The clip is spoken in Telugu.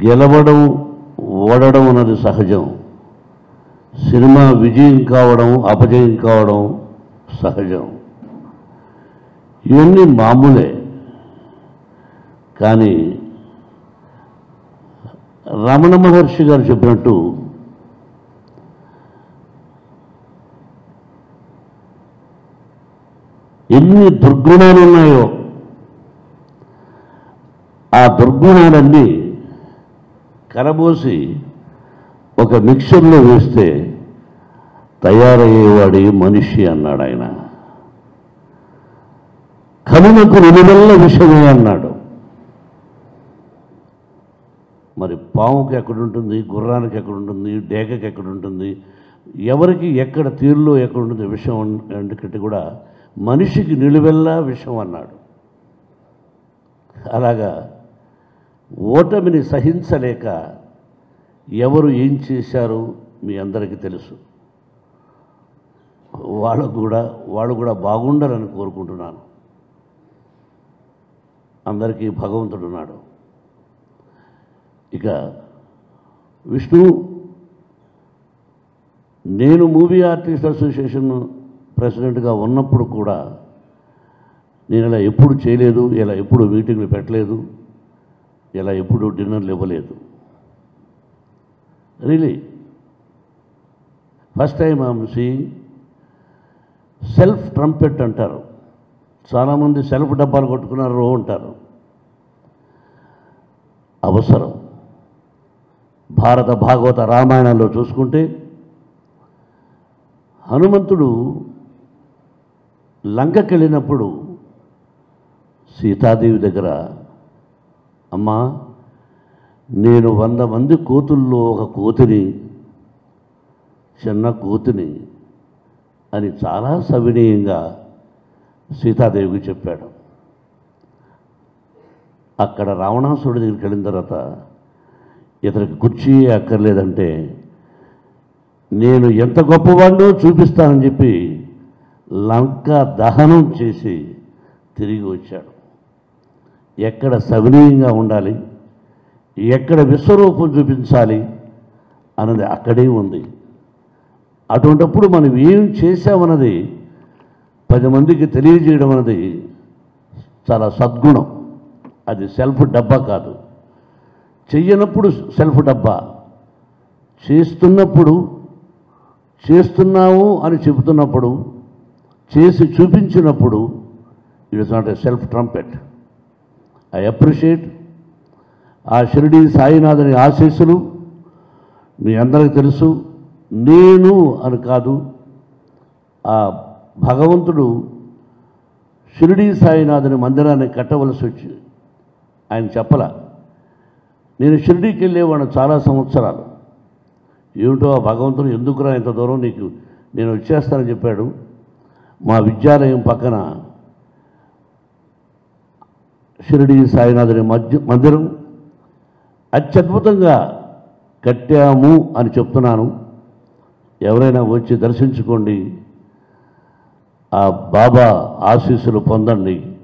గెలవడం ఓడడం అన్నది సహజం సినిమా విజయం కావడం అపజయం కావడం సహజం ఇవన్నీ మామూలే కానీ రమణ మహర్షి గారు చెప్పినట్టు ఎన్ని దుర్గుణాలు ఉన్నాయో ఆ దుర్గుణాలన్నీ కరబోసి ఒక మిక్సర్లో వేస్తే తయారయ్యేవాడి మనిషి అన్నాడు ఆయన కనుమకు నిలువెల్ల విషయమే అన్నాడు మరి పాముకి ఎక్కడుంటుంది గుర్రానికి ఎక్కడుంటుంది డేగకి ఎక్కడుంటుంది ఎవరికి ఎక్కడ తీరులో ఎక్కడ ఉంటుంది విషయం ఎందుకంటే కూడా మనిషికి నిలువెల్లా విషయం అన్నాడు అలాగా ఓటమిని సహించలేక ఎవరు ఏం చేశారు మీ అందరికీ తెలుసు వాళ్ళకు కూడా వాళ్ళు కూడా బాగుండాలని కోరుకుంటున్నాను అందరికీ భగవంతుడు ఉన్నాడు ఇక విష్ణు నేను మూవీ ఆర్టిస్ట్ అసోసియేషన్ ప్రెసిడెంట్గా ఉన్నప్పుడు కూడా నేను ఇలా ఎప్పుడు చేయలేదు ఇలా ఎప్పుడు మీటింగ్లు పెట్టలేదు ఇలా ఎప్పుడు డిన్నర్లు ఇవ్వలేదు really first time I'm seeing self trumpet అంటారు చాలామంది సెల్ఫ్ డబ్బాలు కొట్టుకున్నారు అంటారు అవసరం భారత భాగవత రామాయణంలో చూసుకుంటే హనుమంతుడు లంకకి వెళ్ళినప్పుడు సీతాదేవి దగ్గర అమ్మా నేను వంద మంది కోతుల్లో ఒక కోతిని చిన్న కోతిని అని చాలా సవినీయంగా సీతాదేవికి చెప్పాడు అక్కడ రావణాసురుడి దగ్గరికి వెళ్ళిన తర్వాత ఇతనికి కుర్చీ అక్కర్లేదంటే నేను ఎంత గొప్పవాడినో చూపిస్తానని చెప్పి లంక దహనం చేసి తిరిగి వచ్చాడు ఎక్కడ సవినీయంగా ఉండాలి ఎక్కడ విశ్వరూపం చూపించాలి అన్నది అక్కడే ఉంది అటువంటప్పుడు మనం ఏం చేశామన్నది పది మందికి తెలియజేయడం అన్నది చాలా సద్గుణం అది సెల్ఫ్ డబ్బా కాదు చెయ్యనప్పుడు సెల్ఫ్ డబ్బా చేస్తున్నప్పుడు చేస్తున్నాము అని చెబుతున్నప్పుడు చేసి చూపించినప్పుడు it is not a self trumpet I appreciate ఆ షిరిడి సాయినాథుని ఆశీస్సులు మీ అందరికీ తెలుసు నేను అని కాదు ఆ భగవంతుడు షిరిడి సాయినాథుని మందిరాన్ని కట్టవలసి వచ్చి ఆయన చెప్పల నేను షిరిడీకి వెళ్ళేవాడు చాలా సంవత్సరాలు ఏమిటో ఆ భగవంతుడు ఎందుకురా ఇంత దూరం నీకు నేను వచ్చేస్తానని చెప్పాడు మా విద్యాలయం పక్కన షిరిడి సాయినాథుని మధ్య మందిరం అత్యద్భుతంగా కట్టాము అని చెప్తున్నాను ఎవరైనా వచ్చి దర్శించుకోండి ఆ బాబా ఆశీస్సులు పొందండి